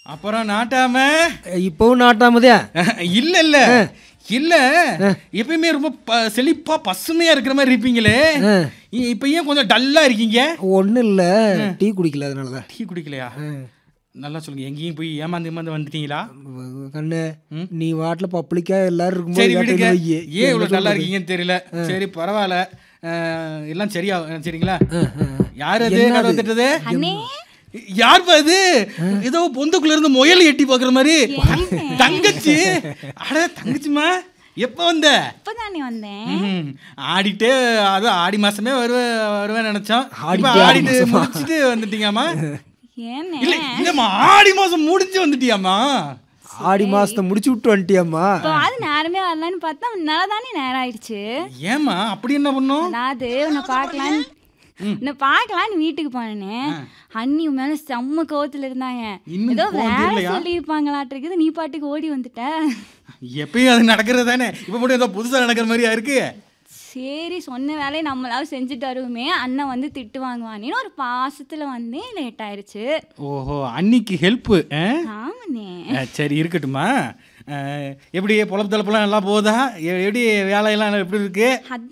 அப்புறம் நாட்டாம இப்பவும் நாட்டாமதே இல்ல இல்ல இல்ல எப்பயுமே ரொம்ப ப- செழிப்பா பசுமையா இருக்கிற மாதிரி இருப்பீங்களே இ- இப்ப ஏன் கொஞ்சம் டல்லா இருக்கீங்க ஒன்றும் இல்லை டீ குடிக்கல அதனால தான் டீ குடிக்கலையா நல்லா சொல்லுங்க எங்கேயும் போய் ஏமாந்து ஏமாந்து வந்துட்டீங்களா கண்ணு நீ வாட்டில் பப்ளிக்கா எல்லாரும் சரி இருக்கும்போது விடுங்க கேட்டேன்னு வையி. ஏன் இவ்வளவு நல்லா இருக்கீங்கன்னு தெரியல சரி பரவாயில்ல அஹ், எல்லாம் சரியா சரிங்களா யார் அது கதவை தட்டுறது அண்ணே யார் அது ஏதோ பொந்துக்குள்ள இருந்து முயல் எட்டி பாக்குற மாதிரி தங்கச்சி அட தங்கச்சிமா எப்ப வந்த இப்பதானே வந்தேன் ம்ஹும். ஆடிட்டே அது ஆடி மாசமே வருவேன் வருவேன் நினைச்சோம் இப்ப ஆடிட்டே ஆடி ஆடிட்டு மாசமா? முடிச்சிட்டு வந்துட்டீங்கம்மா ஏண்ணே இல்ல இல்லம்மா ஆடி மாசம் முடிஞ்சு வந்துட்டியாம்மா ஆடி மாசத்தை முடிச்சு விட்டு வந்துட்டியாம்மா இப்போ அது நேரமே வரலான்னு பார்த்தா நல்லா தானே நேரம் ஆயிடுச்சு ஏம்மா அப்படி என்ன பண்ணும் அதாவது உன்னை பார்க்கலான்னு உன்னை பார்க்கலான்னு வீட்டுக்கு போனேனே அண்ணி உன் மேல செம்ம கோவத்துல இருந்தாங்க இன்னும் ஏதோ கோவம் வேலை தீரலையா? சொல்லியிருப்பாங்களாட்டு இருக்குது நீ பாட்டுக்கு ஓடி வந்துட்ட எப்பயும் அது நடக்கிறது தானே இப்ப மட்டும் ஏதோ புதுசா நடக்கிற மாதிரியா இருக்கு சரி சொன்ன வேலையை நம்மளாவது செஞ்சுட்டு வருவோமே அண்ணன் வந்து திட்டு வாங்குவானேன்னு ஒரு பாசத்துல வந்தேன் லேட் ஆயிடுச்சு ஓஹோ அன்னிக்கு ஹெல்ப்பு ஆமாண்ணே சரி இருக்கட்டுமா அஹ், எப்படி பொழப்பு தளப்பெல்லாம் நல்லா போகுதா எ- எப்படி வேலையெல்லாம் எப்படி இருக்கு அதான்